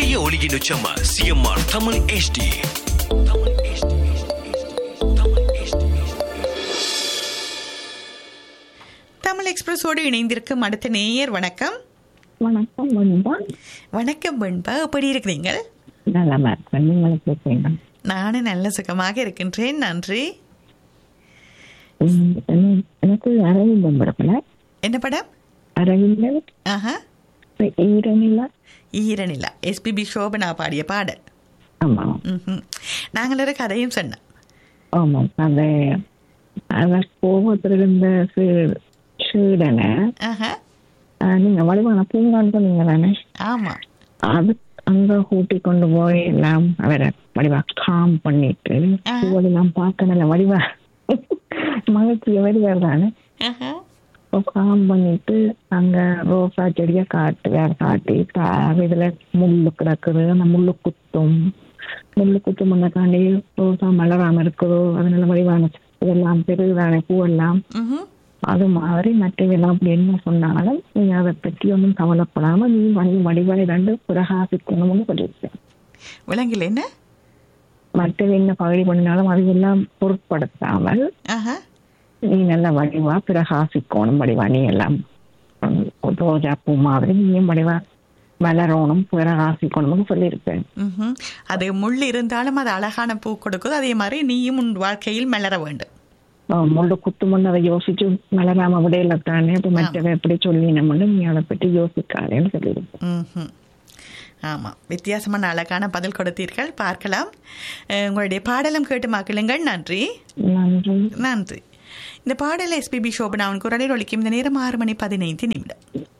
புதிய ஒளியின் உச்சமா CMR Tamil HD Tamil HD Tamil HD Tamil எக்ஸ்பிரஸோடு இணைந்திருக்கும் அடுத்த நேயர் வணக்கம் வணக்கம் முன்பா வணக்கம் வெண்பா எப்படி இருக்கிறீங்க நலமா இருக்கேன் நீங்களும் பேசுறீங்க நானும் நல்ல சுகமாக இருக்கின்றேன் நன்றி உம், என்ன- எனக்கு அரவிந்தம் படத்துல என்ன படம் அரவிந்தன் ஆஹா ஈரனிலா ஈரனிலா எஸ்பிபி சோபனா பாடிய பாடல் ஆமா ம்ஹும். நாங்கள் ஒரு கதையும் சொன்னோம் ஆமா அந்த அவர் கோபத்துல இருந்த சீ- சீடனை ஆஹா ஆஹ், நீங்க வடிவான பூங்கான்னு சொன்னீங்க தானே ஆமா அது அங்க கூட்டி கொண்டு போய் எல்லாம் அவரை வடிவா காம் பண்ணிட்டு ஆ. பூவெல்லாம் பார்க்க நல்ல வடிவா மகிழ்ச்சிய வடிவார் தானே ஆஹா காம் பண்ணிட்டு அங்க ரோசா செடிய காட்டு வேற காட்டி கா- இதுல முள்ளு கிடக்குது அந்த முள்ளு குத்தும் முள்ளு குத்தும் முன்னக்காண்டி ரோசா மலராம இருக்குதோ அதனால வடிவான இதெல்லாம் பெருதானே பூவெல்லாம் ம்ஹும். அது மாதிரி மற்றவெல்லாம் அப்படி என்ன சொன்னாலும் நீ அதை பற்றி ஒன்றும் கவலைப்படாம நீ வந்து வடிவாய் ரெண்டு பிரகாசிக்கணும்னு சொல்லியிருக்கேன் விலங்கில் என்ன மற்றது என்ன பகுதி பண்ணினாலும் அதையெல்லாம் பொருட்படுத்தாமல் ஆஹா நீ நல்ல வடிவா பிரகாசிக்கணும் வடிவா நீ எல்லாம் உம், ரோஜா பூ மாதிரி நீயும் வடிவா மலரணும் பிரகாசிக்கணும்னு சொல்லியிருப்பேன் ம்ஹும். அது முள் இருந்தாலும் அது அழகான பூ கொடுக்குது அதே மாதிரி நீயும் உன் வாழ்க்கையில் மலர வேண்டும் அஹ் முள்ளு குத்து முன்னு அதை யோசிச்சு மலராம விடையில தானே அப்ப மற்றவை எப்படி சொல்லினோம்னு நீ அதை பற்றி யோசிக்காதேன்னு சொல்லியிருப்பேன் ம்ஹும். ஆமாம் வித்தியாசமான அழகான பதில் கொடுத்தீர்கள் பார்க்கலாம் அஹ், உங்களுடைய பாடலும் கேட்டு மக்களுங்கள் நன்றி நன்றி நன்றி இந்த பாடல் எஸ்பிபி சோபனாவின் குரலில் ஒலிக்கும் இந்த நேரம் ஆறு மணி பதினைந்து நிமிடம்